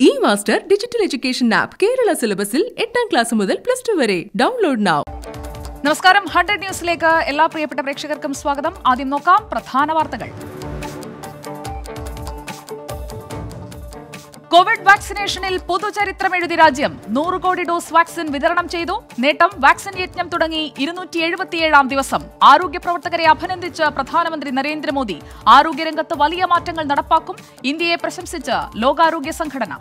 E master digital education app Kerala സിലബസിൽ എട്ടാം class മുതൽ പ്ലസ് ടു വരെ ഡൗൺലോഡ് നൗ നമസ്കാരം ഹൺഡ്രഡ് ന്യൂസിലേക്ക് എല്ലാ പ്രിയപ്പെട്ട പ്രേക്ഷകർക്കും സ്വാഗതം ആദ്യം നോക്കാം പ്രധാന വാർത്തകൾ കോവിഡ് വാക്സിനേഷനിൽ പുതുചരിത്രം എഴുതി രാജ്യം നൂറ് കോടി ഡോസ് വാക്സിൻ വിതരണം ചെയ്തു നേട്ടം വാക്സിൻ യജ്ഞം തുടങ്ങി ഇരുന്നൂറ്റി എഴുപത്തിയേഴാം ദിവസം ആരോഗ്യ പ്രവർത്തകരെ അഭിനന്ദിച്ച് പ്രധാനമന്ത്രി നരേന്ദ്രമോദി ആരോഗ്യരംഗത്ത് വലിയ മാറ്റങ്ങൾ നടപ്പാക്കും ഇന്ത്യയെ പ്രശംസിച്ച് ലോകാരോഗ്യ സംഘടന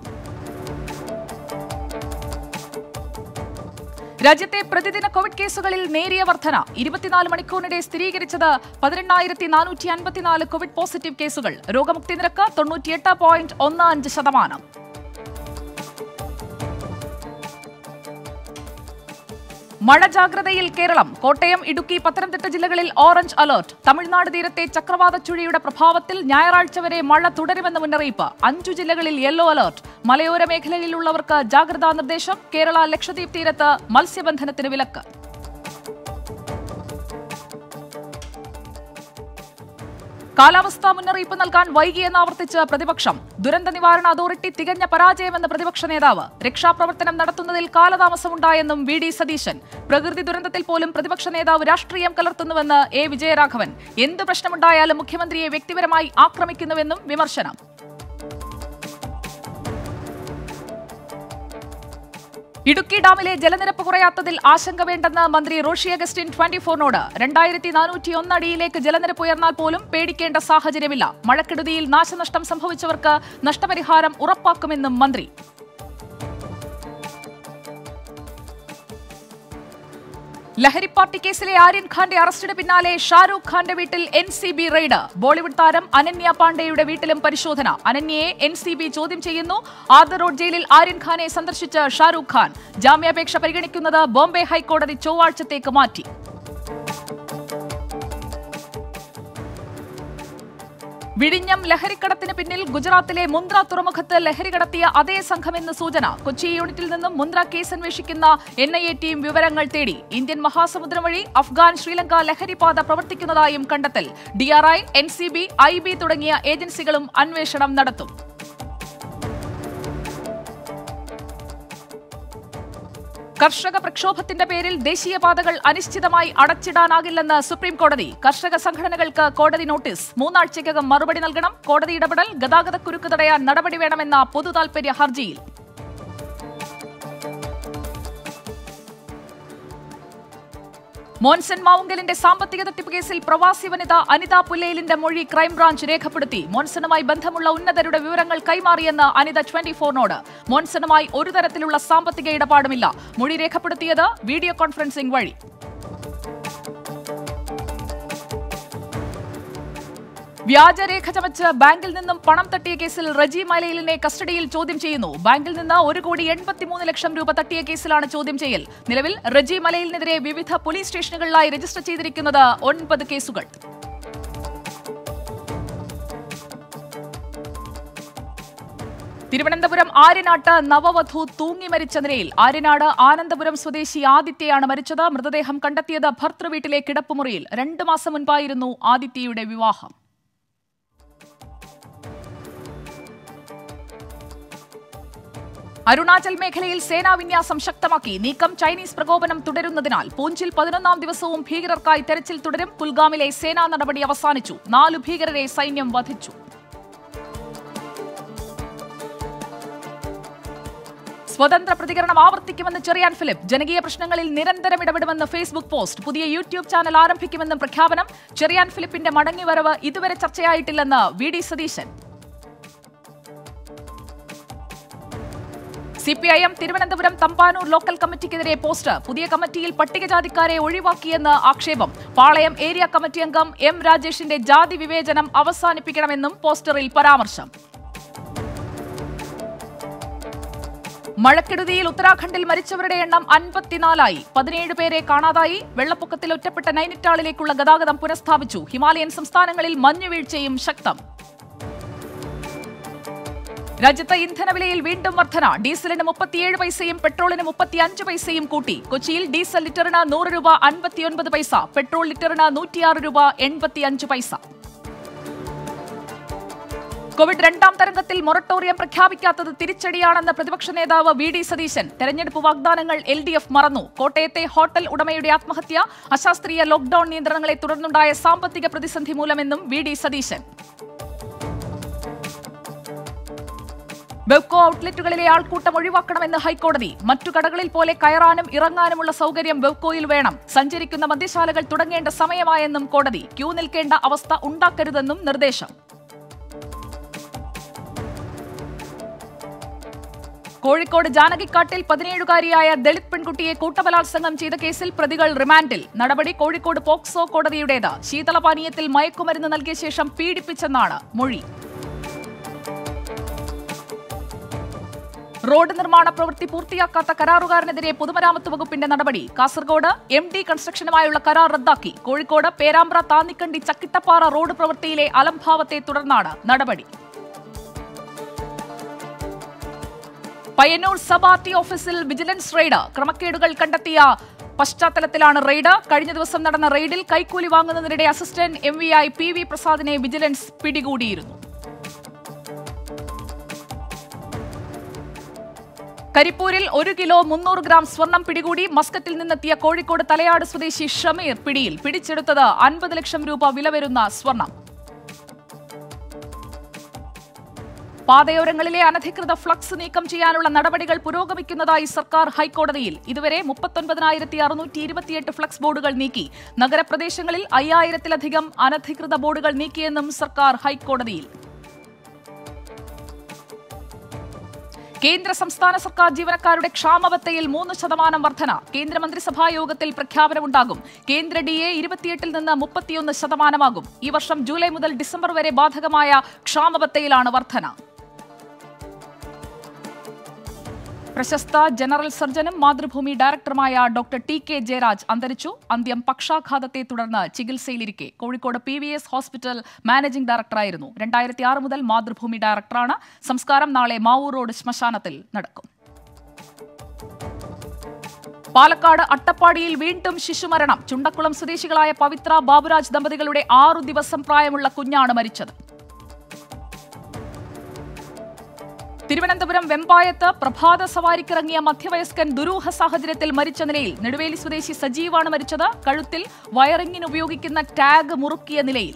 രാജ്യത്തെ പ്രതിദിന കോവിഡ് കേസുകളിൽ നേരിയ വർധന ഇരുപത്തിനാല് മണിക്കൂറിനിടെ സ്ഥിരീകരിച്ചത് പതിനെണ്ണായിരത്തി നാനൂറ്റി അൻപത്തിനാല് കോവിഡ് പോസിറ്റീവ് കേസുകൾ രോഗമുക്തി നിരക്ക് തൊണ്ണൂറ്റിയെട്ട് പോയിന്റ് ഒന്ന് അഞ്ച് ശതമാനം മഴ ജാഗ്രതയിൽ കേരളം കോട്ടയം ഇടുക്കി പത്തനംതിട്ട ജില്ലകളിൽ ഓറഞ്ച് അലർട്ട് തമിഴ്നാട് തീരത്തെ ചക്രവാത ചുഴിയുടെ പ്രഭാവത്തിൽ ഞായറാഴ്ച വരെ മഴ തുടരുമെന്ന് മുന്നറിയിപ്പ് അഞ്ചു ജില്ലകളിൽ യെല്ലോ അലർട്ട് മലയോര മേഖലയിലുള്ളവർക്ക് ജാഗ്രതാ നിർദ്ദേശം കേരള ലക്ഷദ്വീപ് തീരത്ത് മത്സ്യബന്ധനത്തിന് വിലക്ക് കാലാവസ്ഥാ മുന്നറിയിപ്പ് നൽകാൻ വൈകിയെന്ന് ആവർത്തിച്ച് പ്രതിപക്ഷം ദുരന്ത നിവാരണ അതോറിറ്റി തികഞ്ഞ പരാജയമെന്ന് പ്രതിപക്ഷ നേതാവ് രക്ഷാപ്രവർത്തനം നടത്തുന്നതിൽ കാലതാമസമുണ്ടായെന്നും വി ഡി സതീശൻ പ്രകൃതി ദുരന്തത്തിൽ പോലും പ്രതിപക്ഷ നേതാവ് രാഷ്ട്രീയം കലർത്തുന്നുവെന്ന് എ വിജയരാഘവൻ എന്ത് പ്രശ്നമുണ്ടായാലും മുഖ്യമന്ത്രിയെ വ്യക്തിപരമായി ആക്രമിക്കുന്നുവെന്നും വിമർശനം ഇടുക്കി ഡാമിലെ ജലനിരപ്പ് കുറയാത്തതിൽ ആശങ്ക വേണ്ടെന്ന് മന്ത്രി റോഷി അഗസ്റ്റിൻ ട്വന്റി ഫോറിനോട് രണ്ടായിരത്തി നാനൂറ്റി ഒന്ന് അടിയിലേക്ക് ജലനിരപ്പ് ഉയർന്നാൽ പോലും പേടിക്കേണ്ട സാഹചര്യമില്ല മഴക്കെടുതിയിൽ നാശനഷ്ടം സംഭവിച്ചവർക്ക് നഷ്ടപരിഹാരം ഉറപ്പാക്കുമെന്നും മന്ത്രി ലഹരി പാർട്ടി കേസിലെ ആര്യൻ ഖാന്റെ അറസ്റ്റിന് പിന്നാലെ ഷാരൂഖ് ഖാന്റെ വീട്ടിൽ N C B raid Bollywood താരം അനന്യ പാണ്ഡെയുടെ വീട്ടിലും പരിശോധന അനന്യയെ എൻ സി ബി ചോദ്യം ചെയ്യുന്നു ആദർ റോഡ് ജയിലിൽ ആര്യൻ ഖാനെ സന്ദർശിച്ച ഷാരൂഖ് ഖാൻ ജാമ്യാപേക്ഷ പരിഗണിക്കുന്നത് ബോംബെ ഹൈക്കോടതി ചൊവ്വാഴ്ചത്തേക്ക് മാറ്റി വിഴിഞ്ഞം ലഹരിക്കടത്തിന് പിന്നിൽ ഗുജറാത്തിലെ മുന്ദ്ര തുറമുഖത്ത് ലഹരി കടത്തിയ അതേ സംഘമെന്ന് സൂചന കൊച്ചി യൂണിറ്റിൽ നിന്നും മുന്ദ്ര കേസ് അന്വേഷിക്കുന്ന എൻ ഐ എ ടീം വിവരങ്ങൾ തേടി ഇന്ത്യൻ മഹാസമുദ്രം വഴി അഫ്ഗാൻ ശ്രീലങ്ക ലഹരിപാത പ്രവർത്തിക്കുന്നതായും കണ്ടെത്തൽ DRI N C B I B തുടങ്ങിയ ഏജൻസികളും അന്വേഷണം നടത്തും കർഷക പ്രക്ഷോഭത്തിന്റെ പേരിൽ ദേശീയപാതകൾ അനിശ്ചിതമായി അടച്ചിടാനാകില്ലെന്ന് സുപ്രീം കോടതി കർഷക സംഘടനകൾക്ക് കോടതി നോട്ടീസ് മൂന്നാഴ്ചയ്ക്കകം മറുപടി നൽകണം കോടതി ഇടപെടൽ ഗതാഗതക്കുരുക്ക് തടയാൻ നടപടി വേണമെന്ന പൊതു താൽപര്യ ഹർജിയിൽ മോൻസൺ മാവുങ്കലിന്റെ സാമ്പത്തിക തട്ടിപ്പ് കേസിൽ പ്രവാസി വനിത അനിത പുല്ലയിലിന്റെ മൊഴി ക്രൈംബ്രാഞ്ച് രേഖപ്പെടുത്തി മോൻസണുമായി ബന്ധമുള്ള ഉന്നതരുടെ വിവരങ്ങൾ കൈമാറിയെന്ന് അനിത ട്വന്റി ഫോറിനോട് മോൻസണുമായി ഒരു തരത്തിലുള്ള സാമ്പത്തിക ഇടപാടുമില്ല മൊഴി രേഖപ്പെടുത്തിയത് വീഡിയോ കോൺഫറൻസിംഗ് വഴി വ്യാജരേഖ ചമച്ച് ബാങ്കിൽ നിന്നും പണം തട്ടിയ കേസിൽ റജി മലയിലിനെ കസ്റ്റഡിയിൽ ചോദ്യം ചെയ്യുന്നു ബാങ്കിൽ നിന്ന് ഒരു കോടി എൺപത്തിമൂന്ന് ലക്ഷം രൂപ തട്ടിയ കേസിലാണ് ചോദ്യം ചെയ്യൽ നിലവിൽ റജി മലയിലിനെതിരെ വിവിധ പോലീസ് സ്റ്റേഷനുകളിലായി രജിസ്റ്റർ ചെയ്തിരിക്കുന്നത് ഒൻപത് കേസുകൾ തിരുവനന്തപുരം ആര്യനാട്ട് നവവധു തൂങ്ങി മരിച്ച നിലയിൽ ആര്യനാട് ആനന്ദപുരം സ്വദേശി ആദിത്യയാണ് മരിച്ചത് മൃതദേഹം കണ്ടെത്തിയത് ഭർത്തൃവീട്ടിലെ കിടപ്പുമുറിയിൽ രണ്ടു മാസം മുൻപായിരുന്നു ആദിത്യയുടെ വിവാഹം അരുണാചൽ മേഖലയിൽ സേനാ വിന്യാസം ശക്തമാക്കി നീക്കം ചൈനീസ് പ്രകോപനം തുടരുന്നതിനാൽ പൂഞ്ചിൽ പതിനൊന്നാം ദിവസവും ഭീകരർക്കായി തെരച്ചിൽ തുടരും കുൽഗാമിലെ സേനാ നടപടി അവസാനിച്ചു നാലു ഭീകരരെ സൈന്യം വധിച്ചു സ്വതന്ത്ര പ്രതികരണം ആവർത്തിക്കുമെന്ന് ചെറിയാൻ ഫിലിപ്പ് ജനകീയ പ്രശ്നങ്ങളിൽ നിരന്തരം ഇടപെടുമെന്ന് ഫേസ്ബുക്ക് പോസ്റ്റ് പുതിയ യൂട്യൂബ് ചാനൽ ആരംഭിക്കുമെന്നും പ്രഖ്യാപനം ചെറിയാൻ ഫിലിപ്പിന്റെ മടങ്ങിവരവ് ഇതുവരെ ചർച്ചയായിട്ടില്ലെന്ന് V D Satheesan C P I M Thiruvananthapuram Thampanoor local കമ്മിറ്റിക്കെതിരെ പോസ്റ്റ് പുതിയ കമ്മിറ്റിയിൽ പട്ടികജാതിക്കാരെ ഒഴിവാക്കിയെന്ന് ആക്ഷേപം പാളയം ഏരിയ കമ്മിറ്റി അംഗം എം രാജേഷിന്റെ ജാതി വിവേചനം അവസാനിപ്പിക്കണമെന്നും പോസ്റ്ററിൽ പരാമർശം മഴക്കെടുതിയിൽ ഉത്തരാഖണ്ഡിൽ മരിച്ചവരുടെ എണ്ണം അൻപത്തിനാലായി പതിനേഴ് പേരെ കാണാതായി വെള്ളപ്പൊക്കത്തിൽ ഒറ്റപ്പെട്ട നൈനിറ്റാളിലേക്കുള്ള ഗതാഗതം പുനഃസ്ഥാപിച്ചു ഹിമാലയൻ സംസ്ഥാനങ്ങളിൽ മഞ്ഞുവീഴ്ചയും ശക്തം രാജ്യത്ത് ഇന്ധനവിലയിൽ വീണ്ടും വർധന ഡീസലിന് മുപ്പത്തിയേഴ് പൈസയും പെട്രോളിന് മുപ്പത്തിയഞ്ച് പൈസയും കൂട്ടി കൊച്ചിയിൽ ഡീസൽ ലിറ്ററിന് നൂറ് രൂപ അൻപത്തിയൊൻപത് പൈസ പെട്രോൾ ലിറ്ററിന് നൂറ്റിയാറ് രൂപ എൺപത്തിയഞ്ച് പൈസ കോവിഡ് രണ്ടാം തരംഗത്തിൽ മൊറട്ടോറിയം പ്രഖ്യാപിക്കാത്തത് തിരിച്ചടിയാണെന്ന് പ്രതിപക്ഷ നേതാവ് വി ഡി സതീശൻ തെരഞ്ഞെടുപ്പ് വാഗ്ദാനങ്ങൾ എൽ ഡി എഫ് മറന്നു കോട്ടയത്തെ ഹോട്ടൽ ഉടമയുടെ ആത്മഹത്യ അശാസ്ത്രീയ ലോക്ഡൌൺ നിയന്ത്രണങ്ങളെ തുടർന്നുണ്ടായ സാമ്പത്തിക പ്രതിസന്ധി മൂലമെന്നും വി ഡി സതീശൻ ബെവ്കോ ഔട്ട്ലെറ്റുകളിലെ ആൾക്കൂട്ടം ഒഴിവാക്കണമെന്ന് ഹൈക്കോടതി മറ്റു കടകളിൽ പോലെ കയറാനും ഇറങ്ങാനുമുള്ള സൗകര്യം ബെവ്കോയിൽ വേണം സഞ്ചരിക്കുന്ന മദ്യശാലകൾ തുടങ്ങേണ്ട സമയമായെന്നും കോടതി ക്യൂ നിൽക്കേണ്ട അവസ്ഥ ഉണ്ടാക്കരുതെന്നും നിർദ്ദേശം കോഴിക്കോട് ജാനകിക്കാട്ടിൽ പതിനേഴുകാരിയായ ദളിത് പെൺകുട്ടിയെ കൂട്ടബലാത്സംഗം ചെയ്ത കേസിൽ പ്രതികൾ റിമാൻഡിൽ നടപടി കോഴിക്കോട് പോക്സോ കോടതിയുടേത് ശീതളപാനീയത്തിൽ മയക്കുമരുന്ന് നൽകിയ ശേഷം പീഡിപ്പിച്ചെന്നാണ് മൊഴി റോഡ് നിർമ്മാണ പ്രവൃത്തി പൂർത്തിയാക്കാത്ത കരാറുകാരനെതിരെ പൊതുമരാമത്ത് വകുപ്പിന്റെ നടപടി കാസർഗോഡ് എം ഡി കൺസ്ട്രക്ഷനുമായുള്ള കരാർ റദ്ദാക്കി കോഴിക്കോട് പേരാമ്പ്ര താന്നിക്കണ്ടി ചക്കിട്ടപ്പാറ റോഡ് പ്രവൃത്തിയിലെ അലംഭാവത്തെ തുടർന്നാണ് നടപടി പയ്യന്നൂർ സബ് ആർ ടി ഓഫീസിൽ വിജിലൻസ് റെയ്ഡ് ക്രമക്കേടുകൾ കണ്ടെത്തിയ പശ്ചാത്തലത്തിലാണ് റെയ്ഡ് കഴിഞ്ഞ ദിവസം നടന്ന റെയ്ഡിൽ കൈക്കൂലി വാങ്ങുന്നതിനിടെ assistant M V I P V പ്രസാദിനെ വിജിലൻസ് പിടികൂടിയിരുന്നു കരിപ്പൂരിൽ ഒരു കിലോ മുന്നൂറ് ഗ്രാം സ്വർണം പിടികൂടി മസ്കറ്റിൽ നിന്നെത്തിയ കോഴിക്കോട് തലയാട് സ്വദേശി ഷമീർ പിടിയിൽ പിടിച്ചെടുത്തത് അൻപത് ലക്ഷം രൂപ വില വരുന്ന സ്വർണം പാതയോരങ്ങളിലെ അനധികൃത ഫ്ലക്സ് നീക്കം ചെയ്യാനുള്ള നടപടികൾ പുരോഗമിക്കുന്നതായി സർക്കാർ ഹൈക്കോടതിയിൽ ഇതുവരെ മുപ്പത്തൊൻപതിനായിരത്തി അറുന്നൂറ്റി ഇരുപത്തിയെട്ട് ഫ്ലക്സ് ബോർഡുകൾ നീക്കി നഗരപ്രദേശങ്ങളിൽ അയ്യായിരത്തിലധികം അനധികൃത ബോർഡുകൾ നീക്കിയെന്നും സർക്കാർ ഹൈക്കോടതിയിൽ കേന്ദ്ര സംസ്ഥാന സർക്കാർ ജീവനക്കാരുടെ ക്ഷാമബത്തയിൽ മൂന്ന് ശതമാനം വർധന കേന്ദ്രമന്ത്രിസഭാ യോഗത്തിൽ പ്രഖ്യാപനമുണ്ടാകും കേന്ദ്ര ഡി എ ഇരുപത്തിയെട്ടിൽ നിന്ന് മുപ്പത്തിയൊന്ന് ശതമാനമാകും ഈ വർഷം ജൂലൈ മുതൽ ഡിസംബർ വരെ ബാധകമായ ക്ഷാമബത്തയിലാണ് വർധന പ്രശസ്ത ജനറൽ സർജനും മാതൃഭൂമി ഡയറക്ടറുമായ ഡോക്ടർ ടി കെ ജയരാജ് അന്തരിച്ചു അന്ത്യം പക്ഷാഘാതത്തെ തുടർന്ന് ചികിത്സയിലിരിക്കെ Kozhikode P V S hospital managing ഡയറക്ടറായിരുന്നു രണ്ടായിരത്തി ആറ് മുതൽ മാതൃഭൂമി ഡയറക്ടറാണ് സംസ്കാരം നാളെ മാവൂർ റോഡ് ശ്മശാനത്തിൽ നടക്കും പാലക്കാട് അട്ടപ്പാടിയിൽ വീണ്ടും ശിശുമരണം ചുണ്ടക്കുളം സ്വദേശികളായ പവിത്ര ബാബുരാജ് ദമ്പതികളുടെ ആറു ദിവസം പ്രായമുള്ള കുഞ്ഞാണ് മരിച്ചത് തിരുവനന്തപുരം വെമ്പായത്ത് പ്രഭാത സവാരിക്കിറങ്ങിയ മധ്യവയസ്കൻ ദുരൂഹ സാഹചര്യത്തിൽ മരിച്ച നിലയിൽ നെടുവേലി സ്വദേശി സജീവാണ് മരിച്ചത് കഴുത്തിൽ വയറിംഗിന് ഉപയോഗിക്കുന്ന ടാഗ് മുറുക്കിയ നിലയിൽ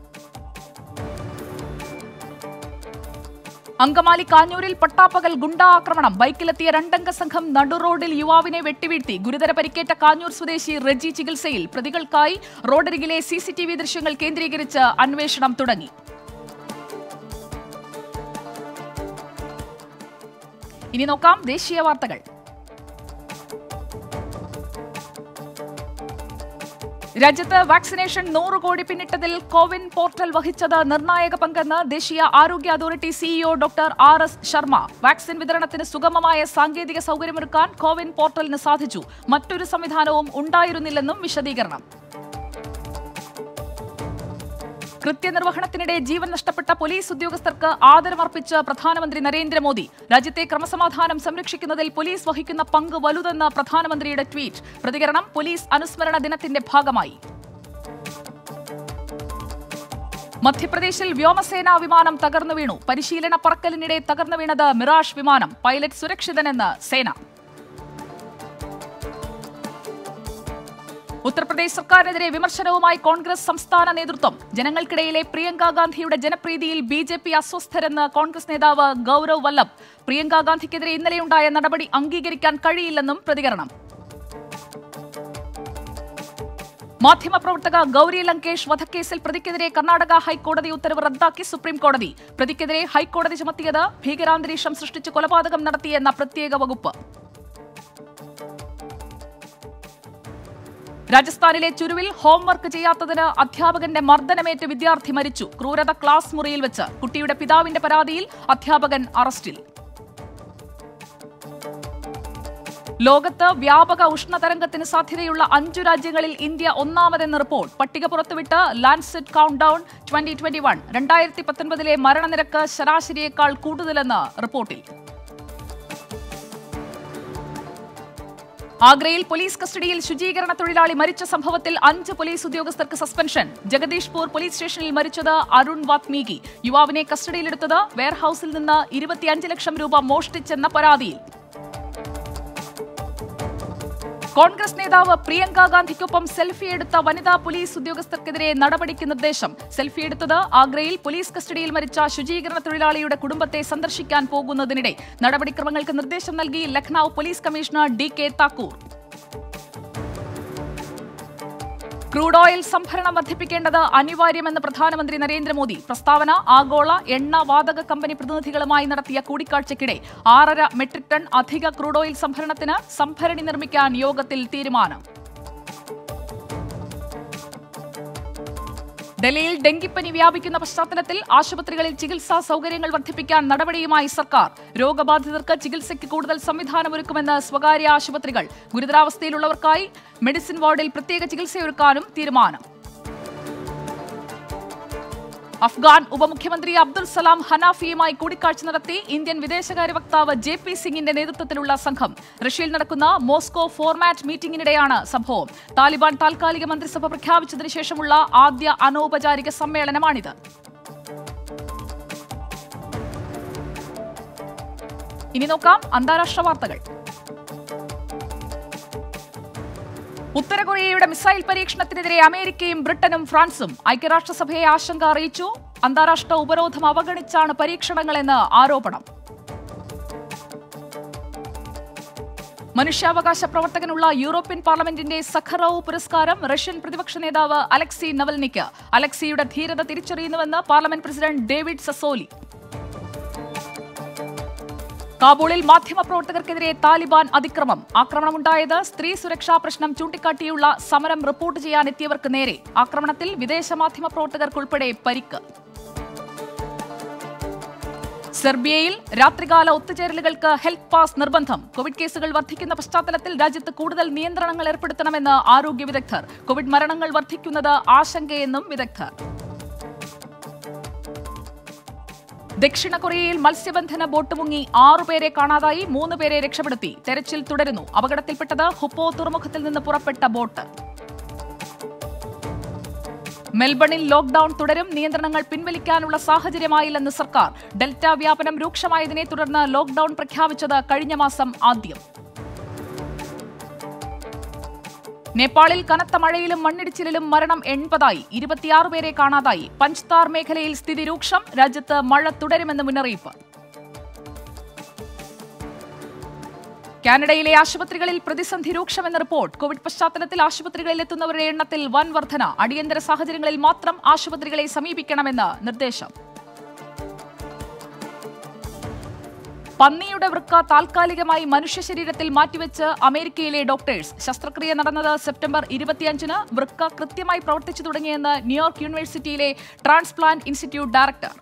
അങ്കമാലി കാഞ്ഞൂരിൽ പട്ടാപ്പകൽ ഗുണ്ടാ ആക്രമണം ബൈക്കിലെത്തിയ രണ്ടംഗ സംഘം നടുറോഡിൽ യുവാവിനെ വെട്ടിവീഴ്ത്തി ഗുരുതര പരിക്കേറ്റ കാഞ്ഞൂർ സ്വദേശി റെജി ചികിത്സയിൽ പ്രതികൾക്കായി റോഡരികിലെ സിസിടിവി ദൃശ്യങ്ങൾ കേന്ദ്രീകരിച്ച് അന്വേഷണം തുടങ്ങി ഇനി നോക്കാം ദേശീയ വാർത്തകൾ രാജ്യത്ത് വാക്സിനേഷൻ നൂറ് കോടി പിന്നിട്ടതിൽ കോവിൻ പോർട്ടൽ വഹിച്ചത് നിർണായക പങ്കെന്ന് ദേശീയ ആരോഗ്യ authority CEO doctor R S Sharma vaccine വിതരണത്തിന് സുഗമമായ സാങ്കേതിക സൗകര്യമൊരുക്കാൻ കോവിൻ പോർട്ടലിന് സാധിച്ചു മറ്റൊരു സംവിധാനവും ഉണ്ടായിരുന്നില്ലെന്നും വിശദീകരണം കൃത്യനിർവഹണത്തിനിടെ ജീവൻ നഷ്ടപ്പെട്ട പോലീസ് ഉദ്യോഗസ്ഥർക്ക് ആദരമർപ്പിച്ച് പ്രധാനമന്ത്രി നരേന്ദ്രമോദി രാജ്യത്തെ ക്രമസമാധാനം സംരക്ഷിക്കുന്നതിൽ പോലീസ് വഹിക്കുന്ന പങ്ക് വലുതെന്ന് പ്രധാനമന്ത്രിയുടെ ട്വീറ്റ് പ്രതികരണം പോലീസ് അനുസ്മരണ ദിനത്തിന്റെ ഭാഗമായി മധ്യപ്രദേശിൽ വ്യോമസേനാ വിമാനം തകർന്നു വീണു പരിശീലന പറക്കലിനിടെ തകർന്നു വീണത് മിറാഷ് വിമാനം പൈലറ്റ് സുരക്ഷിതനെന്ന് സേന ഉത്തർപ്രദേശ് സർക്കാരിനെതിരെ വിമർശനവുമായി കോൺഗ്രസ് സംസ്ഥാന നേതൃത്വം ജനങ്ങൾക്കിടയിലെ പ്രിയങ്ക ഗാന്ധിയുടെ ജനപ്രീതിയിൽ ബി ജെ പി അസ്വസ്ഥരെന്ന് കോൺഗ്രസ് നേതാവ് ഗൌരവ് വല്ലഭ് പ്രിയങ്ക ഗാന്ധിക്കെതിരെ ഇന്നലെയുണ്ടായ നടപടി അംഗീകരിക്കാൻ കഴിയില്ലെന്നും പ്രതികരണം മാധ്യമപ്രവർത്തക ഗൌരി ലങ്കേഷ് വധക്കേസിൽ പ്രതിക്കെതിരെ കർണാടക ഹൈക്കോടതി ഉത്തരവ് റദ്ദാക്കി സുപ്രീം കോടതി പ്രതിക്കെതിരെ ഹൈക്കോടതി ചുമത്തിയത് ഭീകരാന്തരീക്ഷം സൃഷ്ടിച്ച് കൊലപാതകം നടത്തിയെന്ന പ്രത്യേക വകുപ്പ് രാജസ്ഥാനിലെ ചുരുവിൽ ഹോംവർക്ക് ചെയ്യാത്തതിന് അധ്യാപകന്റെ മർദ്ദനമേറ്റ് വിദ്യാർത്ഥി മരിച്ചു ക്രൂരത ക്ലാസ് മുറിയിൽ വെച്ച് കുട്ടിയുടെ പിതാവിന്റെ പരാതിയിൽ അധ്യാപകൻ അറസ്റ്റിൽ ലോകത്ത് വ്യാപക ഉഷ്ണതരംഗത്തിന് സാധ്യതയുള്ള അഞ്ചു രാജ്യങ്ങളിൽ ഇന്ത്യ ഒന്നാമതെന്ന് റിപ്പോർട്ട് പട്ടിക പുറത്തുവിട്ട് Lancet countdown twenty twenty one രണ്ടായിരത്തി പത്തൊൻപതിലെ മരണനിരക്ക് ശരാശരിയേക്കാൾ കൂടുതലെന്ന് റിപ്പോർട്ടിൽ ആഗ്രയിൽ പോലീസ് കസ്റ്റഡിയിൽ ശുചീകരണ തൊഴിലാളി മരിച്ച സംഭവത്തിൽ അഞ്ച് പോലീസ് ഉദ്യോഗസ്ഥർക്ക് സസ്പെൻഷൻ ജഗദീഷ്പൂർ പോലീസ് സ്റ്റേഷനിൽ മരിച്ചത് അരുൺ വാത്മീകി യുവാവിനെ കസ്റ്റഡിയിലെടുത്തത് വെയർഹൌസിൽ നിന്ന് ഇരുപത്തിയഞ്ച് ലക്ഷം രൂപ മോഷ്ടിച്ചെന്ന പരാതിയിൽ കോൺഗ്രസ് നേതാവ് പ്രിയങ്ക ഗാന്ധിക്കൊപ്പം സെൽഫി എടുത്ത വനിതാ പോലീസ് ഉദ്യോഗസ്ഥർക്കെതിരെ നടപടിക്ക് നിർദ്ദേശം സെൽഫി എടുത്തത് ആഗ്രയിൽ പോലീസ് കസ്റ്റഡിയിൽ മരിച്ച ശുചീകരണ തൊഴിലാളിയുടെ കുടുംബത്തെ സന്ദർശിക്കാൻ പോകുന്നതിനിടെ നടപടിക്രമങ്ങൾക്ക് നിർദ്ദേശം നൽകി Lucknow police commissioner D K Thakur crude oil സംഭരണം വർദ്ധിപ്പിക്കേണ്ടത് അനിവാര്യമെന്ന് പ്രധാനമന്ത്രി നരേന്ദ്രമോദി പ്രസ്താവന ആഗോള എണ്ണ വാതക കമ്പനി പ്രതിനിധികളുമായി നടത്തിയ കൂടിക്കാഴ്ചയ്ക്കിടെ ആറര മെട്രിക് ടൺ അധിക ക്രൂഡ് ഓയിൽ സംഭരണത്തിന് സംഭരണി നിർമ്മിക്കാൻ യോഗത്തിൽ തീരുമാനം ഡൽഹിയിൽ ഡെങ്കിപ്പനി വ്യാപിക്കുന്ന പശ്ചാത്തലത്തിൽ ആശുപത്രികളിൽ ചികിത്സാ സൗകര്യങ്ങൾ വർദ്ധിപ്പിക്കാൻ നടപടിയുമായി സർക്കാർ രോഗബാധിതർക്ക് ചികിത്സയ്ക്ക് കൂടുതൽ സംവിധാനമൊരുക്കുമെന്ന് സ്വകാര്യ ആശുപത്രികൾ ഗുരുതരാവസ്ഥയിലുള്ളവർക്കായി മെഡിസിൻ വാർഡിൽ പ്രത്യേക ചികിത്സയൊരുക്കാനും തീരുമാനം അഫ്ഗാൻ ഉപമുഖ്യമന്ത്രി അബ്ദുൽ സലാം ഹനാഫിയുമായി കൂടിക്കാഴ്ച നടത്തി ഇന്ത്യൻ വിദേശകാര്യ വക്താവ് ജെ പി സിംഗിന്റെ നേതൃത്വത്തിലുള്ള സംഘം റഷ്യയിൽ നടക്കുന്ന മോസ്കോ ഫോർമാറ്റ് മീറ്റിംഗിനിടെയാണ് സംഭവം താലിബാൻ താൽക്കാലിക മന്ത്രിസഭ പ്രഖ്യാപിച്ചതിനു ശേഷമുള്ള ആദ്യ അനൗപചാരിക സമ്മേളനമാണിത് ഇനി നോക്കാം അന്താരാഷ്ട്ര വാർത്തകൾ ഉത്തര കൊറിയയുടെ മിസൈൽ പരീക്ഷണത്തിനെതിരെ അമേരിക്കയും ബ്രിട്ടനും ഫ്രാൻസും ഐക്യരാഷ്ട്രസഭയെ ആശങ്ക അറിയിച്ചു അന്താരാഷ്ട്ര ഉപരോധം അവഗണിച്ചാണ് പരീക്ഷണങ്ങളെന്ന് ആരോപണം മനുഷ്യാവകാശ പ്രവർത്തകനുള്ള യൂറോപ്യൻ പാർലമെന്റിന്റെ സഖറോവ് പുരസ്കാരം റഷ്യൻ പ്രതിപക്ഷ നേതാവ് അലക്സി നവൽനിക്ക് അലക്സിയുടെ ധീരത തിരിച്ചറിയുന്നുവെന്ന് പാർലമെന്റ് പ്രസിഡന്റ് ഡേവിഡ് സസോലി കാബൂളിൽ മാധ്യമപ്രവർത്തകർക്കെതിരെ താലിബാൻ അതിക്രമം ആക്രമണമുണ്ടായത് സ്ത്രീ സുരക്ഷാ പ്രശ്നം ചൂണ്ടിക്കാട്ടിയുള്ള സമരം റിപ്പോർട്ട് ചെയ്യാനെത്തിയവർക്ക് നേരെ ആക്രമണത്തിൽ വിദേശ മാധ്യമപ്രവർത്തകർക്കുൾപ്പെടെ പരിക്ക് സെർബിയയിൽ രാത്രികാല ഒത്തുചേരലുകൾക്ക് ഹെൽത്ത് പാസ് നിർബന്ധം കോവിഡ് കേസുകൾ വർദ്ധിക്കുന്ന പശ്ചാത്തലത്തിൽ രാജ്യത്ത് കൂടുതൽ നിയന്ത്രണങ്ങൾ ഏർപ്പെടുത്തണമെന്ന് ആരോഗ്യ വിദഗ്ധർ കോവിഡ് മരണങ്ങൾ വർദ്ധിക്കുന്നത് ആശങ്കയെന്നും വിദഗ്ധർ ദക്ഷിണ കൊറിയയിൽ മത്സ്യബന്ധന ബോട്ട് മുങ്ങി ആറുപേരെ കാണാതായി മൂന്ന് പേരെ രക്ഷപ്പെടുത്തി തെരച്ചിൽ തുടരുന്നു അപകടത്തിൽപ്പെട്ടത് ഹുപ്പോ തുറമുഖത്തിൽ നിന്ന് പുറപ്പെട്ട ബോട്ട് മെൽബണിൽ ലോക്ഡൌൺ തുടരും നിയന്ത്രണങ്ങൾ പിൻവലിക്കാനുള്ള സാഹചര്യമായില്ലെന്ന് സർക്കാർ ഡെൽറ്റ വ്യാപനം രൂക്ഷമായതിനെ തുടർന്ന് ലോക്ഡൌൺ പ്രഖ്യാപിച്ചത് കഴിഞ്ഞ മാസം ആദ്യം നേപ്പാളിൽ കനത്ത മഴയിലും മണ്ണിടിച്ചിലിലും മരണം എൺപതായി ഇരുപത്തിയാറ് പേരെ കാണാതായി പഞ്ച്താർ മേഖലയിൽ സ്ഥിതി രൂക്ഷം രാജ്യത്ത് മഴ തുടരുമെന്ന് മുന്നറിയിപ്പ് കാനഡയിലെ ആശുപത്രികളിൽ പ്രതിസന്ധി രൂക്ഷമെന്ന റിപ്പോർട്ട് കോവിഡ് പശ്ചാത്തലത്തിൽ ആശുപത്രികളിൽ എത്തുന്നവരുടെ എണ്ണത്തിൽ വൻ വർധന അടിയന്തര സാഹചര്യങ്ങളിൽ മാത്രം ആശുപത്രികളെ സമീപിക്കണമെന്ന് നിർദ്ദേശം പന്നിയുടെ വൃക്ക താൽക്കാലികമായി മനുഷ്യ ശരീരത്തിൽ മാറ്റിവെച്ച് അമേരിക്കയിലെ ഡോക്ടേഴ്സ് ശസ്ത്രക്രിയ നടന്നത് സെപ്റ്റംബർ ഇരുപത്തിയഞ്ചിന് വൃക്ക കൃത്യമായി പ്രവർത്തിച്ചു തുടങ്ങിയെന്ന് ന്യൂയോർക്ക് യൂണിവേഴ്സിറ്റിയിലെ ട്രാൻസ്പ്ലാന്റ് ഇൻസ്റ്റിറ്റ്യൂട്ട് ഡയറക്ടർ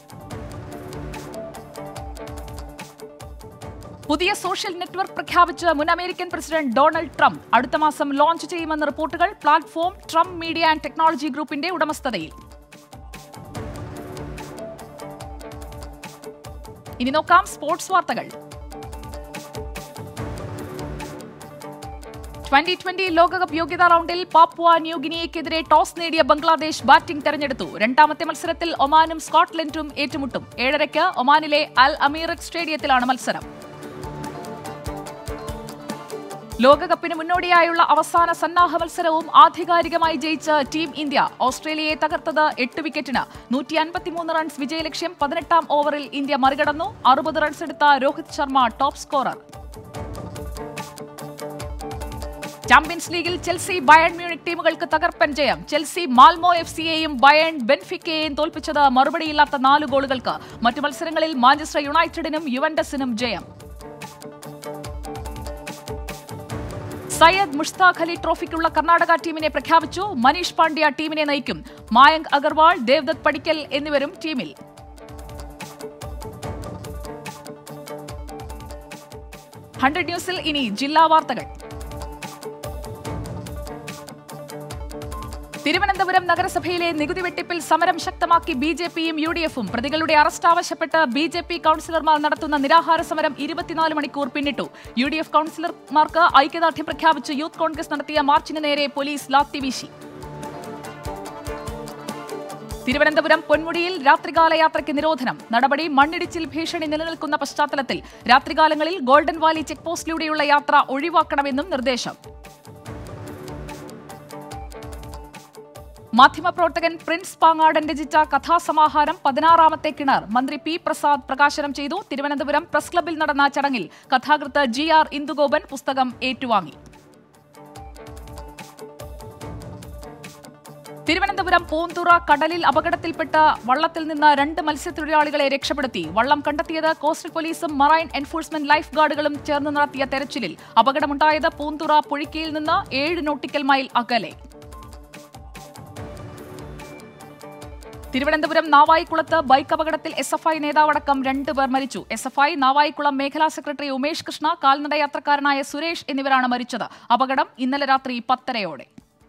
പുതിയ സോഷ്യൽ നെറ്റ്വർക്ക് പ്രഖ്യാപിച്ച് മുൻ അമേരിക്കൻ പ്രസിഡന്റ് ഡൊണാൾഡ് ട്രംപ് അടുത്ത മാസം ലോഞ്ച് ചെയ്യുമെന്ന റിപ്പോർട്ടുകൾ platform Trump media and technology ഗ്രൂപ്പിന്റെ ഉടമസ്ഥതയിൽ ഇനി നോക്കാം സ്പോർട്സ് വാർത്തകൾ ട്വന്റി ട്വന്റി ലോകകപ്പ് യോഗ്യതാ റൗണ്ടിൽ പാപ്പുവ ന്യൂഗിനിയയ്ക്കെതിരെ ടോസ് നേടിയ ബംഗ്ലാദേശ് ബാറ്റിംഗ് തെരഞ്ഞെടുത്തു രണ്ടാമത്തെ മത്സരത്തിൽ ഒമാനും സ്കോട്ട്ലൻഡും ഏറ്റുമുട്ടും ഏഴരയ്ക്ക് ഒമാനിലെ അൽ അമീററ്റ് സ്റ്റേഡിയത്തിലാണ് മത്സരം ലോകകപ്പിന് മുന്നോടിയായുള്ള അവസാന സന്നാഹ മത്സരവും ആധികാരികമായി ജയിച്ച് ടീം ഇന്ത്യ ഓസ്ട്രേലിയയെ തകർത്തത് എട്ട് വിക്കറ്റിന് നൂറ്റി അൻപത്തിമൂന്ന് റൺസ് വിജയലക്ഷ്യം പതിനെട്ടാം ഓവറിൽ ഇന്ത്യ മറികടന്നു അറുപത് റൺസ് എടുത്ത Rohit Sharma top scorer champions ലീഗിൽ ചെൽസി ബയൺ മ്യൂണിക് ടീമുകൾക്ക് തകർപ്പൻ ജയം ചെൽസി മാൽമോ എഫ് സിയെയും ബയൺ ബെൻഫിക്കയെയും തോൽപ്പിച്ചത് മറുപടിയില്ലാത്ത നാല് ഗോളുകൾക്ക് മറ്റു മത്സരങ്ങളിൽ മാഞ്ചസ്റ്റർ യുണൈറ്റഡിനും യുവന്റസിനും ജയം സയ്യദ് മുഷ്താഖ് അലി ട്രോഫിക്കുള്ള കർണാടക ടീമിനെ പ്രഖ്യാപിച്ചു മനീഷ് പാണ്ഡ്യ ടീമിനെ നയിക്കും മായങ്ക് അഗർവാൾ ദേവ്ദത്ത് പടിക്കൽ എന്നിവരും ടീമിൽ ഹൺഡ്രഡ് ന്യൂസിൽ ഇനി ജില്ലാ വാർത്തകൾ തിരുവനന്തപുരം നഗരസഭയിലെ നികുതി വെട്ടിപ്പിൽ സമരം ശക്തമാക്കി ബി ജെ പിയും യു ഡി എഫും പ്രതികളുടെ അറസ്റ്റ് ആവശ്യപ്പെട്ട് ബി ജെ പി കൌൺസിലർമാർ നടത്തുന്ന നിരാഹാര സമരം ഇരുപത്തിനാല് മണിക്കൂർ പിന്നിട്ടു യു ഡി എഫ് കൌൺസിലർമാർക്ക് ഐക്യദാർഢ്യം പ്രഖ്യാപിച്ച് യൂത്ത് കോൺഗ്രസ് നടത്തിയ മാർച്ചിന് നേരെ പോലീസ് ലാത്തി വീശി തിരുവനന്തപുരം പൊന്മുടിയിൽ രാത്രികാല യാത്രയ്ക്ക് നിരോധനം നടപടി മണ്ണിടിച്ചിൽ ഭീഷണി നിലനിൽക്കുന്ന പശ്ചാത്തലത്തിൽ രാത്രികാലങ്ങളിൽ ഗോൾഡൻ വാലി ചെക്ക് പോസ്റ്റിലൂടെയുള്ള യാത്ര ഒഴിവാക്കണമെന്നും നിർദ്ദേശം മാധ്യമപ്രവർത്തകൻ പ്രിൻസ് പാങ്ങാടൻ രചിച്ച കഥാസമാഹാരം പതിനാറാമത്തെ കിണർ മന്ത്രി പി പ്രസാദ് പ്രകാശനം ചെയ്തു തിരുവനന്തപുരം പ്രസ് ക്ലബിൽ നടന്ന ചടങ്ങിൽ കഥാകൃത്ത് ജി ആർ ഇന്ദുഗോപൻ പുസ്തകം ഏറ്റുവാങ്ങി തിരുവനന്തപുരം പൂന്തുറ കടലിൽ അപകടത്തിൽപ്പെട്ട വള്ളത്തിൽ നിന്ന് രണ്ട് മത്സ്യത്തൊഴിലാളികളെ രക്ഷപ്പെടുത്തി വള്ളം കണ്ടെത്തിയത് കോസ്റ്റൽ പോലീസും മറൈൻ എൻഫോഴ്സ്മെന്റ് ലൈഫ് ഗാർഡുകളും ചേർന്ന് നടത്തിയ തെരച്ചിലിൽ അപകടമുണ്ടായത് പൂന്തുറ പുഴിക്കയിൽ നിന്ന് ഏഴ് നോട്ടിക്കൽ മൈൽ അകലെ തിരുവനന്തപുരം നാവായിക്കുളത്ത് ബൈക്ക് അപകടത്തിൽ എസ് എഫ് ഐ നേതാവടക്കം രണ്ടുപേർ മരിച്ചു എസ് എഫ് ഐ നാവായിക്കുളം മേഖലാ സെക്രട്ടറി ഉമേഷ് കൃഷ്ണ കാൽനട യാത്രക്കാരനായ സുരേഷ് എന്നിവരാണ് മരിച്ചത് അപകടം ഇന്നലെ രാത്രി പത്തരയോടെ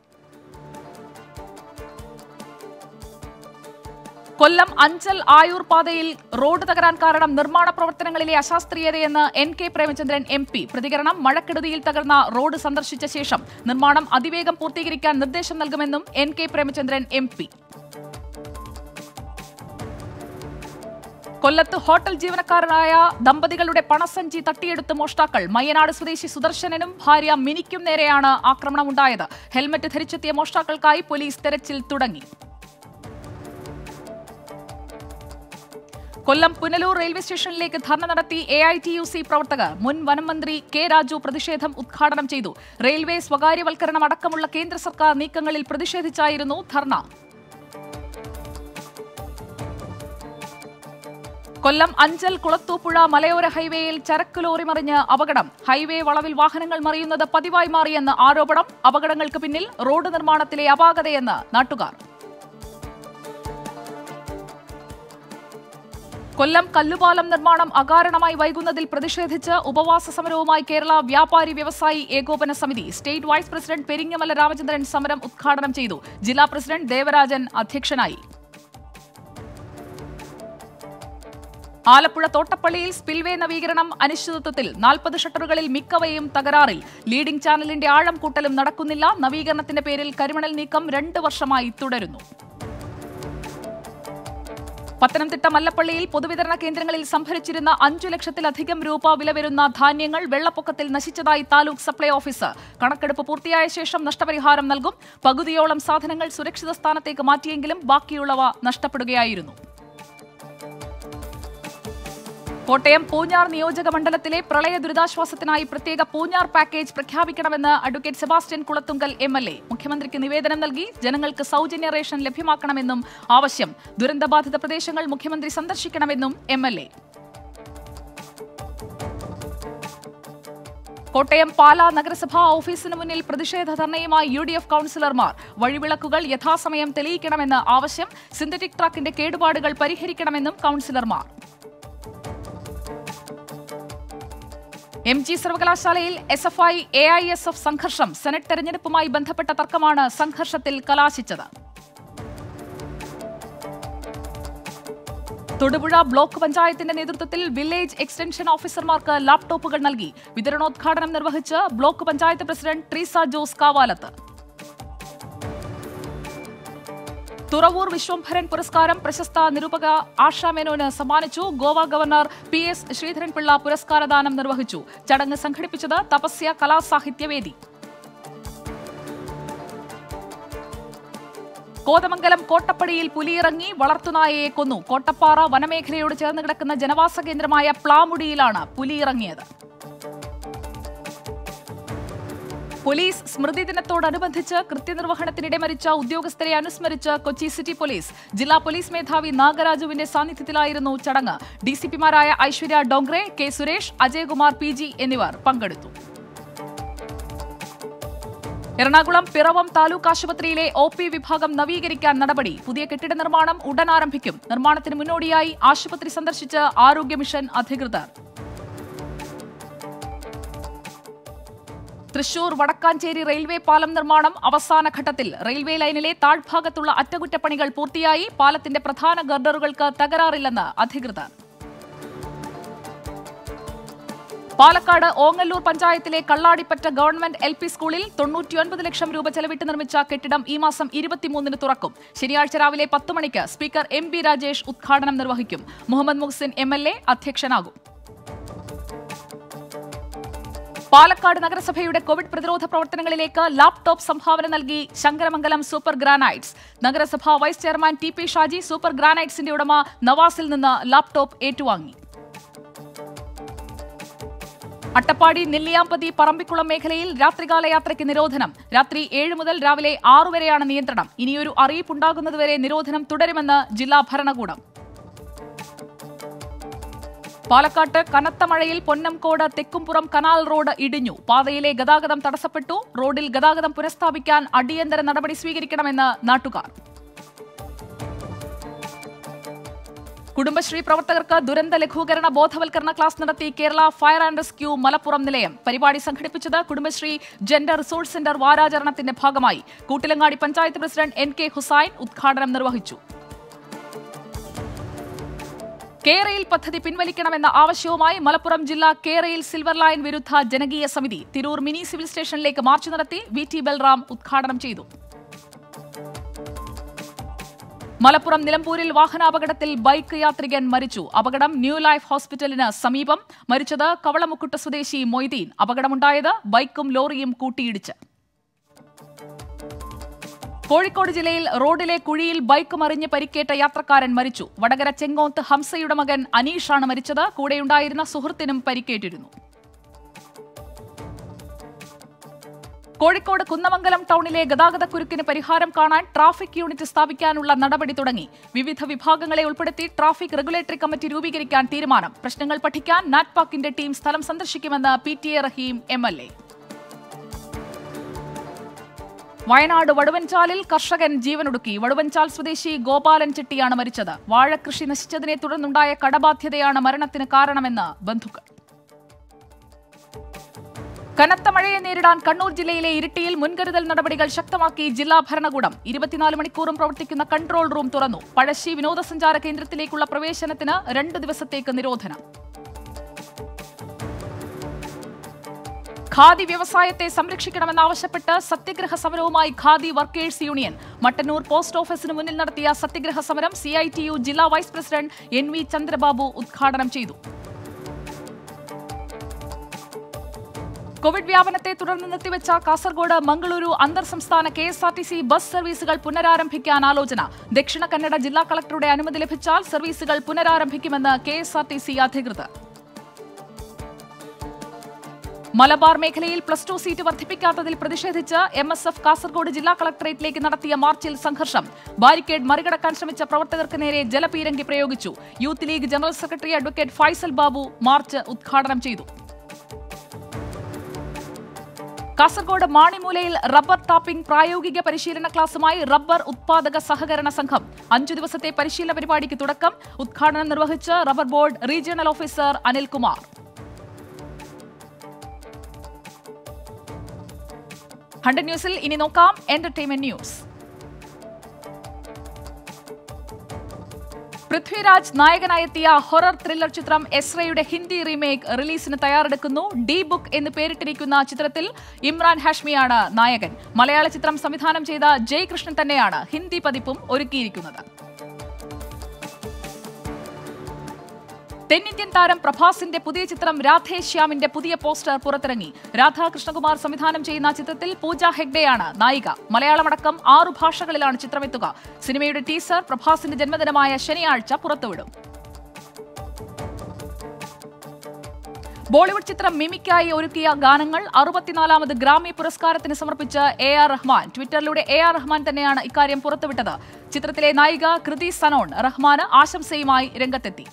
കൊല്ലം അഞ്ചൽ ആയൂർ പാതയിൽ റോഡ് തകരാൻ കാരണം നിർമ്മാണ പ്രവർത്തനങ്ങളിലെ അശാസ്ത്രീയതയെന്ന് N K Premachandran M P പ്രതികരണം മഴക്കെടുതിയിൽ തകർന്ന റോഡ് സന്ദർശിച്ച ശേഷം നിർമ്മാണം അതിവേഗം പൂർത്തീകരിക്കാൻ നിർദ്ദേശം നൽകുമെന്നും N K Premachandran M P കൊല്ലത്ത് ഹോട്ടൽ ജീവനക്കാരനായ ദമ്പതികളുടെ പണസഞ്ചി തട്ടിയെടുത്ത് മോഷ്ടാക്കൾ മയ്യനാട് സ്വദേശി സുദർശനനും ഭാര്യ മിനിക്കും നേരെയാണ് ആക്രമണമുണ്ടായത് ഹെൽമറ്റ് ധരിച്ചെത്തിയ മോഷ്ടാക്കൾക്കായി പോലീസ് തെരച്ചിൽ തുടങ്ങി കൊല്ലം പുനലൂർ റെയിൽവേ സ്റ്റേഷനിലേക്ക് ധർണ നടത്തി A I T U C പ്രവർത്തകർ മുൻ വനം മന്ത്രി കെ രാജു പ്രതിഷേധം ഉദ്ഘാടനം ചെയ്തു റെയിൽവേ സ്വകാര്യവൽക്കരണം അടക്കമുള്ള കേന്ദ്ര സർക്കാർ നീക്കങ്ങളിൽ പ്രതിഷേധിച്ചായിരുന്നു ധർണ കൊല്ലം അഞ്ചൽ കുളത്തൂപ്പുഴ മലയോര ഹൈവേയിൽ ചരക്ക് ലോറി മറിഞ്ഞ് അപകടം ഹൈവേ വളവിൽ വാഹനങ്ങൾ മറിയുന്നത് പതിവായി മാറിയെന്ന് ആരോപണം അപകടങ്ങൾക്ക് പിന്നിൽ റോഡ് നിർമ്മാണത്തിലെ അപാകതയെന്ന് നാട്ടുകാർ കൊല്ലം കല്ലുപാലം നിർമ്മാണം അകാരണമായി വൈകുന്നതിൽ പ്രതിഷേധിച്ച് ഉപവാസ സമരവുമായി കേരള വ്യാപാരി വ്യവസായി ഏകോപന സമിതി state vice president Peringamala Ramachandran സമരം ഉദ്ഘാടനം ചെയ്തു ജില്ലാ പ്രസിഡന്റ് ദേവരാജൻ അധ്യക്ഷനായി ആലപ്പുഴ തോട്ടപ്പള്ളിയിൽ സ്പിൽവേ നവീകരണം അനിശ്ചിതത്വത്തിൽ നാൽപ്പത് ഷട്ടറുകളിൽ മിക്കവയും തകരാറിൽ ലീഡിംഗ് ചാനലിന്റെ ആഴം കൂട്ടലും നടക്കുന്നില്ല നവീകരണത്തിന്റെ പേരിൽ കരിമണൽ നീക്കം രണ്ട് വർഷമായി തുടരുന്നു പത്തനംതിട്ട മല്ലപ്പള്ളിയിൽ പൊതുവിതരണ കേന്ദ്രങ്ങളിൽ സംഭരിച്ചിരുന്ന അഞ്ചു ലക്ഷത്തിലധികം രൂപ വില വരുന്ന ധാന്യങ്ങൾ വെള്ളപ്പൊക്കത്തിൽ നശിച്ചതായി താലൂക്ക് സപ്ലൈ ഓഫീസർ കണക്കെടുപ്പ് പൂർത്തിയായ ശേഷം നഷ്ടപരിഹാരം നൽകും പകുതിയോളം സാധനങ്ങൾ സുരക്ഷിത സ്ഥാനത്തേക്ക് മാറ്റിയെങ്കിലും ബാക്കിയുള്ളവ നഷ്ടപ്പെടുകയായിരുന്നു കോട്ടയം പൂഞ്ഞാർ നിയോജക മണ്ഡലത്തിലെ പ്രളയ ദുരിതാശ്വാസത്തിനായി പ്രത്യേക പൂഞ്ഞാർ പാക്കേജ് പ്രഖ്യാപിക്കണമെന്ന് advocate Sebastian Kulathunkal M L A മുഖ്യമന്ത്രിക്ക് നിവേദനം നൽകി ജനങ്ങൾക്ക് സൗജന്യ റേഷൻ ലഭ്യമാക്കണമെന്നും ആവശ്യം ദുരന്തബാധിത പ്രദേശങ്ങൾ മുഖ്യമന്ത്രി സന്ദർശിക്കണമെന്നും M L A Kottayam Pala നഗരസഭാ ഓഫീസിന് മുന്നിൽ പ്രതിഷേധ ധർണയുമായി യു ഡി എഫ് കൌൺസിലർമാർ വഴിവിളക്കുകൾ യഥാസമയം തെളിയിക്കണമെന്ന് ആവശ്യം സിന്തറ്റിക് ട്രാക്കിന്റെ കേടുപാടുകൾ പരിഹരിക്കണമെന്നും കൌൺസിലർമാർ എം ജി സർവകലാശാലയിൽ S F I A I S F സംഘർഷം സെനറ്റ് തെരഞ്ഞെടുപ്പുമായി ബന്ധപ്പെട്ട തർക്കമാണ് സംഘർഷത്തിൽ കലാശിച്ചത് തൊടുപുഴ ബ്ലോക്ക് പഞ്ചായത്തിന്റെ നേതൃത്വത്തിൽ വില്ലേജ് എക്സ്റ്റൻഷൻ ഓഫീസർമാർക്ക് ലാപ്ടോപ്പുകൾ നൽകി വിതരണോദ്ഘാടനം നിർവഹിച്ച് ബ്ലോക്ക് പഞ്ചായത്ത് പ്രസിഡന്റ് ട്രീസ ജോസ് കാവാലത്ത് തുറവൂർ വിശ്വംഭരൻ പുരസ്കാരം പ്രശസ്ത നിരൂപക ആശാ മേനോന് സമ്മാനിച്ചു Goa governor P S Sreedharan Pillai പുരസ്കാരദാനം നിർവഹിച്ചു ചടങ്ങ് സംഘടിപ്പിച്ചത് തപസ്യ കലാസാഹിത്യവേദി കോതമംഗലം കോട്ടപ്പടിയിൽ പുലിയിറങ്ങി വളർത്തുനായയെ കൊന്നു കോട്ടപ്പാറ വനമേഖലയോട് ചേർന്ന് കിടക്കുന്ന ജനവാസ കേന്ദ്രമായ പ്ലാമുടിയിലാണ് പുലിയിറങ്ങിയത് പോലീസ് സ്മൃതി ദിനത്തോടനുബന്ധിച്ച് കൃത്യനിർവഹണത്തിനിടെ മരിച്ച ഉദ്യോഗസ്ഥരെ അനുസ്മരിച്ച് കൊച്ചി സിറ്റി പോലീസ് ജില്ലാ പോലീസ് മേധാവി നാഗരാജുവിന്റെ സാന്നിധ്യത്തിലായിരുന്നു ചടങ്ങ് ഡിസിപിമാരായ Aishwarya Dongre K Suresh Ajayakumar P G എന്നിവർ പങ്കെടുത്തു എറണാകുളം പിറവം താലൂക്ക് ആശുപത്രിയിലെ ഒ പി വിഭാഗം നവീകരിക്കാൻ നടപടി പുതിയ കെട്ടിട നിർമ്മാണം ഉടൻ ആരംഭിക്കും നിർമ്മാണത്തിന് മുന്നോടിയായി ആശുപത്രി സന്ദർശിച്ച് ആരോഗ്യ മിഷൻ അധികൃതർ തൃശൂർ വടക്കാഞ്ചേരി റെയിൽവേ പാലം നിർമ്മാണം അവസാന ഘട്ടത്തിൽ റെയിൽവേ ലൈനിലെ താഴ്ഭാഗത്തുള്ള അറ്റകുറ്റപ്പണികൾ പൂർത്തിയായി പാലത്തിന്റെ പ്രധാന ഗർഡറുകൾക്ക് തകരാറില്ലെന്ന് അധികൃതർ പാലക്കാട് ഓങ്ങല്ലൂർ പഞ്ചായത്തിലെ കള്ളാടിപ്പറ്റ ഗവൺമെന്റ് എൽ പി സ്കൂളിൽ തൊണ്ണൂറ്റിയൊൻപത് ലക്ഷം രൂപ ചെലവിട്ട് നിർമ്മിച്ച കെട്ടിടം ഈ മാസം ഇരുപത്തിമൂന്നിന് തുറക്കും ശനിയാഴ്ച രാവിലെ പത്ത് മണിക്ക് സ്പീക്കർ എം ബി രാജേഷ് ഉദ്ഘാടനം നിർവഹിക്കും Muhammad Muhsin M L A അധ്യക്ഷനാകും പാലക്കാട് നഗരസഭയുടെ കോവിഡ് പ്രതിരോധ പ്രവർത്തനങ്ങളിലേക്ക് ലാപ്ടോപ്പ് സംഭാവന നൽകി ശങ്കരമംഗലം സൂപ്പർ ഗ്രാനൈറ്റ്സ് നഗരസഭ vice chairman T P Shaji super ഗ്രാനൈറ്റ്സിന്റെ ഉടമ നവാസിൽ നിന്ന് ലാപ്ടോപ്പ് ഏറ്റുവാങ്ങി അട്ടപ്പാടി നെല്ലിയാമ്പതി പറമ്പിക്കുളം മേഖലയിൽ രാത്രികാല യാത്രയ്ക്ക് നിരോധനം രാത്രി ഏഴ് മുതൽ രാവിലെ ആറു വരെയാണ് നിയന്ത്രണം ഇനിയൊരു അറിയിപ്പുണ്ടാകുന്നതുവരെ നിരോധനം തുടരുമെന്ന് ജില്ലാ ഭരണകൂടം പാലക്കാട്ട് കനത്ത മഴയിൽ പൊന്നംകോട് തെക്കുംപുറം കനാൽ റോഡ് ഇടിഞ്ഞു പാതയിലെ ഗതാഗതം തടസ്സപ്പെട്ടു റോഡിൽ ഗതാഗതം പുനഃസ്ഥാപിക്കാൻ അടിയന്തര നടപടി സ്വീകരിക്കണമെന്ന് നാട്ടുകാർ കുടുംബശ്രീ പ്രവർത്തകർക്ക് ദുരന്ത ലഘൂകരണ ബോധവൽക്കരണ ക്ലാസ് നടത്തി Kerala fire and rescue Malappuram നിലയം പരിപാടി സംഘടിപ്പിച്ചത് കുടുംബശ്രീ ജെൻഡർ റിസോഴ്സ് സെന്റർ വാരാചരണത്തിന്റെ ഭാഗമായി Koottilangadi panchayat president N K Hussain ഉദ്ഘാടനം നിർവഹിച്ചു കേരയിൽ പദ്ധതി പിൻവലിക്കണമെന്ന ആവശ്യവുമായി മലപ്പുറം ജില്ലാ കേരയിൽ സിൽവർ ലൈൻ വിരുദ്ധ ജനകീയ സമിതി തിരൂർ മിനി സിവിൽ സ്റ്റേഷനിലേക്ക് മാർച്ച് നടത്തി വി ടി ബൽറാം ഉദ്ഘാടനം ചെയ്തു മലപ്പുറം നിലമ്പൂരിൽ വാഹനാപകടത്തിൽ ബൈക്ക് യാത്രികൻ മരിച്ചു അപകടം ന്യൂ ലൈഫ് ഹോസ്പിറ്റലിന് സമീപം മരിച്ചത് കവളമുക്കുട്ട സ്വദേശി മൊയ്തീൻ അപകടമുണ്ടായത് ബൈക്കും ലോറിയും കൂട്ടിയിടിച്ച് കോഴിക്കോട് ജില്ലയിൽ റോഡിലെ കുഴിയിൽ ബൈക്ക് മറിഞ്ഞ് പരിക്കേറ്റ യാത്രക്കാരൻ മരിച്ചു വടകര ചെങ്ങോത്ത് ഹംസയുടെ മകൻ അനീഷാണ് മരിച്ചത് കൂടെയുണ്ടായിരുന്ന സുഹൃത്തിനും പരിക്കേറ്റിരുന്നു കോഴിക്കോട് കുന്നമംഗലം ടൗണിലെ ഗതാഗതക്കുരുക്കിന് പരിഹാരം കാണാൻ ട്രാഫിക് യൂണിറ്റ് സ്ഥാപിക്കാനുള്ള നടപടി തുടങ്ങി വിവിധ വിഭാഗങ്ങളെ ഉൾപ്പെടുത്തി ട്രാഫിക് റെഗുലേറ്ററി കമ്മിറ്റി രൂപീകരിക്കാൻ തീരുമാനം പ്രശ്നങ്ങൾ പഠിക്കാൻ നാറ്റ്പാക്കിന്റെ ടീം സ്ഥലം സന്ദർശിക്കുമെന്ന് P T A Rahim M L A Wayanad വടുവൻചാലിൽ കർഷകൻ ജീവനൊടുക്കി വടുവൻചാൽ സ്വദേശി ഗോപാലൻ ചെട്ടിയാണ് മരിച്ചത് വാഴകൃഷി നശിച്ചതിനെ തുടർന്നുണ്ടായ കടബാധ്യതയാണ് മരണത്തിന് കാരണമെന്ന് ബന്ധുക്കൾ കനത്ത മഴയെ നേരിടാൻ കണ്ണൂർ ജില്ലയിലെ ഇരിട്ടിയിൽ മുൻകരുതൽ നടപടികൾ ശക്തമാക്കി ജില്ലാ ഭരണകൂടം ഇരുപത്തിനാല് മണിക്കൂറും പ്രവർത്തിക്കുന്ന കൺട്രോൾ റൂം തുറന്നു പഴശ്ശി വിനോദസഞ്ചാര കേന്ദ്രത്തിലേക്കുള്ള പ്രവേശനത്തിന് രണ്ട് ദിവസത്തേക്ക് നിരോധനം ഖാദി വ്യവസായത്തെ സംരക്ഷിക്കണമെന്നാവശ്യപ്പെട്ട് സത്യഗ്രഹ സമരവുമായി Khadi workers union Mattannur post ഓഫീസിന് മുന്നിൽ നടത്തിയ സത്യഗ്രഹ സമരം സി ഐ ടി യു ജില്ലാ vice president N V Chandrababu ഉദ്ഘാടനം ചെയ്തു കോവിഡ് വ്യാപനത്തെ തുടർന്ന് നിർത്തിവെച്ച കാസർഗോഡ് മംഗളൂരു അന്തർ സംസ്ഥാന K S R T C bus സർവീസുകൾ പുനരാരംഭിക്കാൻ ആലോചന ദക്ഷിണ കന്നഡ ജില്ലാ കളക്ടറുടെ അനുമതി ലഭിച്ചാൽ സർവീസുകൾ പുനരാരംഭിക്കുമെന്ന് K S R T C അധികൃതർ മലബാർ മേഖലയിൽ പ്ലസ് ടു സീറ്റ് വർദ്ധിപ്പിക്കാത്തതിൽ പ്രതിഷേധിച്ച് എം എസ് എഫ് കാസർഗോഡ് ജില്ലാ കളക്ടറേറ്റിലേക്ക് നടത്തിയ മാർച്ചിൽ സംഘർഷം ബാരിക്കേഡ് മറികടക്കാൻ ശ്രമിച്ച പ്രവർത്തകർക്ക് നേരെ ജലപീരങ്കി പ്രയോഗിച്ചു youth league general secretary advocate Faisal Babu march ഉദ്ഘാടനം ചെയ്തു കാസർഗോഡ് മാണിമൂലയിൽ റബ്ബർ ടാപ്പിംഗ് പ്രായോഗിക പരിശീലന ക്ലാസുമായി റബ്ബർ ഉത്പാദക സഹകരണ സംഘം അഞ്ചു ദിവസത്തെ പരിശീലന പരിപാടിക്ക് തുടക്കം ഉദ്ഘാടനം നിർവഹിച്ച് rubber board regional officer Anilkumar hundred ന്യൂസിൽ ഇനി നോക്കാം എന്റർടൈൻമെന്റ് ന്യൂസ് പൃഥ്വിരാജ് നായകനായെത്തിയ ഹൊറർ ത്രില്ലർ ചിത്രം എസ്രയുടെ ഹിന്ദി റീമേക്ക് റിലീസിന് തയ്യാറെടുക്കുന്നു ഡി ബുക്ക് എന്ന് പേരിട്ടിരിക്കുന്ന ചിത്രത്തിൽ ഇമ്രാൻ ഹാഷ്മിയാണ് നായകൻ മലയാള ചിത്രം സംവിധാനം ചെയ്ത ജയ് കൃഷ്ണൻ തന്നെയാണ് ഹിന്ദി പതിപ്പും ഒരുക്കിയിരിക്കുന്നത് തെന്നിന്ത്യൻ താരം പ്രഭാസിന്റെ പുതിയ ചിത്രം രാധേശ്യാമിന്റെ പുതിയ പോസ്റ്റർ പുറത്തിറങ്ങി രാധാകൃഷ്ണകുമാർ സംവിധാനം ചെയ്യുന്ന ചിത്രത്തിൽ പൂജ ഹെഗ്ഡെയാണ് നായിക മലയാളമടക്കം ആറു ഭാഷകളിലാണ് ചിത്രമെത്തുക സിനിമയുടെ ടീസർ പ്രഭാസിന്റെ ജന്മദിനമായ ശനിയാഴ്ച പുറത്തുവിടും ബോളിവുഡ് ചിത്രം മിമിക്കായി ഒരുക്കിയ ഗാനങ്ങൾ അറുപത്തിനാലാമത് ഗ്രാമി പുരസ്കാരത്തിന് സമർപ്പിച്ച് എ ആർ റഹ്മാൻ ട്വിറ്ററിലൂടെ എ ആർ റഹ്മാൻ തന്നെയാണ് ഇക്കാര്യം പുറത്തുവിട്ടത് ചിത്രത്തിലെ നായിക കൃതി സനോൺ റഹ്മാന് ആശംസയുമായി രംഗത്തെത്തി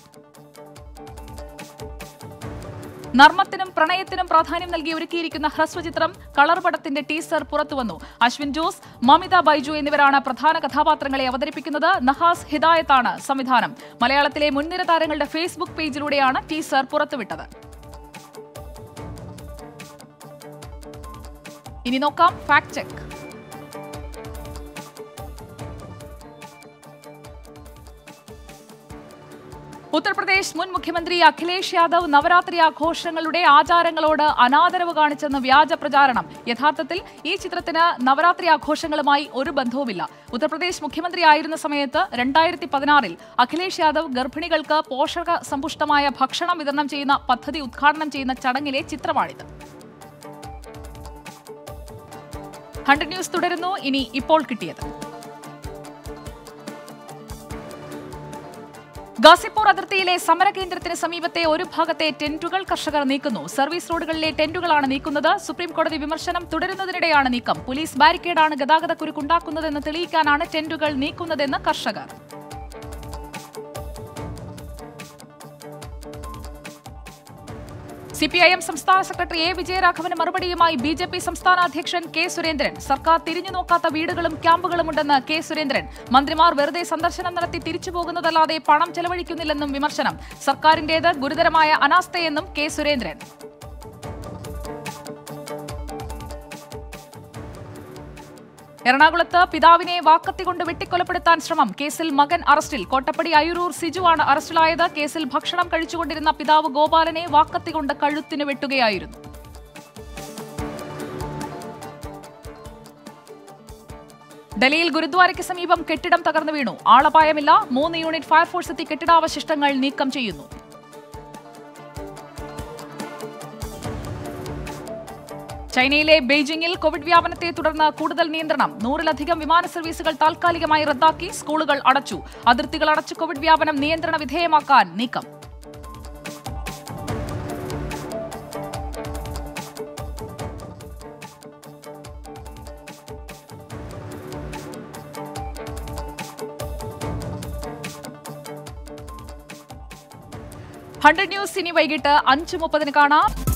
നർമ്മത്തിനും പ്രണയത്തിനും പ്രാധാന്യം നൽകി ഒരുക്കിയിരിക്കുന്ന ഹ്രസ്വചിത്രം കളർ പടത്തിന്റെ ടീസർ പുറത്തുവന്നു അശ്വിൻ ജോസ് മമിത ബൈജു എന്നിവരാണ് പ്രധാന കഥാപാത്രങ്ങളെ അവതരിപ്പിക്കുന്നത് നഹാസ് ഹിദായത്താണ് സംവിധാനം മലയാളത്തിലെ മുൻനിര താരങ്ങളുടെ ഫേസ്ബുക്ക് പേജിലൂടെയാണ് ടീസർ പുറത്തുവിട്ടത് ഇനി നോക്കാം ഫാക്ട് ചെക്ക് ഉത്തർപ്രദേശ് മുൻ മുഖ്യമന്ത്രി അഖിലേഷ് യാദവ് നവരാത്രി ആഘോഷങ്ങളുടെ ആചാരങ്ങളോട് അനാദരവ് കാണിച്ചെന്ന് വ്യാജ പ്രചാരണം യഥാർത്ഥത്തിൽ ഈ ചിത്രത്തിന് നവരാത്രി ആഘോഷങ്ങളുമായി ഒരു ബന്ധവുമില്ല ഉത്തർപ്രദേശ് മുഖ്യമന്ത്രിയായിരുന്ന സമയത്ത് രണ്ടായിരത്തി പതിനാറിൽ അഖിലേഷ് യാദവ് ഗർഭിണികൾക്ക് പോഷക സമ്പുഷ്ടമായ ഭക്ഷണം വിതരണം ചെയ്യുന്ന പദ്ധതി ഉദ്ഘാടനം ചെയ്യുന്ന ചടങ്ങിലെ ചിത്രമാണിത് ഹൺഡ്രഡ് ന്യൂസ് തുടരുന്നു ഇനി ഇപ്പോൾ കിട്ടിയത് ഗാസിപ്പൂർ അതിർത്തിയിലെ സമരകേന്ദ്രത്തിന് സമീപത്തെ ഒരു ഭാഗത്തെ ടെന്റുകൾ കർഷകർ നീക്കുന്നു സർവീസ് റോഡുകളിലെ ടെന്റുകളാണ് നീക്കുന്നത് സുപ്രീം കോടതി വിമർശനം തുടരുന്നതിനിടെയാണ് നീക്കം പോലീസ് ബാരിക്കേഡാണ് ഗതാഗതക്കുരുക്കുണ്ടാക്കുന്നതെന്ന് തെളിയിക്കാനാണ് ടെന്റുകൾ നീക്കുന്നതെന്ന് കർഷകർ സിപിഐഎം സംസ്ഥാന സെക്രട്ടറി എ വിജയരാഘവന് മറുപടിയുമായി ബി ജെ പി സംസ്ഥാന അധ്യക്ഷൻ കെ സുരേന്ദ്രൻ സർക്കാർ തിരിഞ്ഞു നോക്കാത്ത വീടുകളും ക്യാമ്പുകളുമുണ്ടെന്ന് കെ സുരേന്ദ്രൻ മന്ത്രിമാർ വെറുതെ സന്ദർശനം നടത്തി തിരിച്ചു പോകുന്നതല്ലാതെ പണം ചെലവഴിക്കുന്നില്ലെന്നും വിമർശനം സർക്കാരിന്റേത് ഗുരുതരമായ അനാസ്ഥയെന്നും കെ സുരേന്ദ്രൻ എറണാകുളത്ത് പിതാവിനെ വാക്കത്തി കൊണ്ട് വെട്ടിക്കൊലപ്പെടുത്താൻ ശ്രമം കേസിൽ മകൻ അറസ്റ്റിൽ കോട്ടപ്പടി അയൂരൂർ സിജുവാണ് അറസ്റ്റിലായത് കേസിൽ ഭക്ഷണം കഴിച്ചുകൊണ്ടിരുന്ന പിതാവ് ഗോപാലനെ വാക്കത്തി കൊണ്ട് കഴുത്തിന് വെട്ടുകയായിരുന്നു ഡൽഹിയിൽ ഗുരുദ്വാരയ്ക്ക് സമീപം കെട്ടിടം തകർന്നു വീണു ആളപായമില്ല മൂന്ന് യൂണിറ്റ് ഫയർഫോഴ്സ് എത്തി കെട്ടിടാവശിഷ്ടങ്ങൾ നീക്കം ചെയ്യുന്നു ചൈനയിലെ ബെയ്ജിംഗിൽ കോവിഡ് വ്യാപനത്തെ തുടർന്ന് കൂടുതൽ നിയന്ത്രണം നൂറിലധികം വിമാന സർവീസുകൾ താൽക്കാലികമായി റദ്ദാക്കി സ്കൂളുകൾ അടച്ചു അതിർത്തികൾ അടച്ച് കോവിഡ് വ്യാപനം നിയന്ത്രണ വിധേയമാക്കാൻ നീക്കം ഹൺഡ്രഡ് ന്യൂസ് ഇനി വൈകിട്ട് അഞ്ച് മുപ്പതിന് കാണാം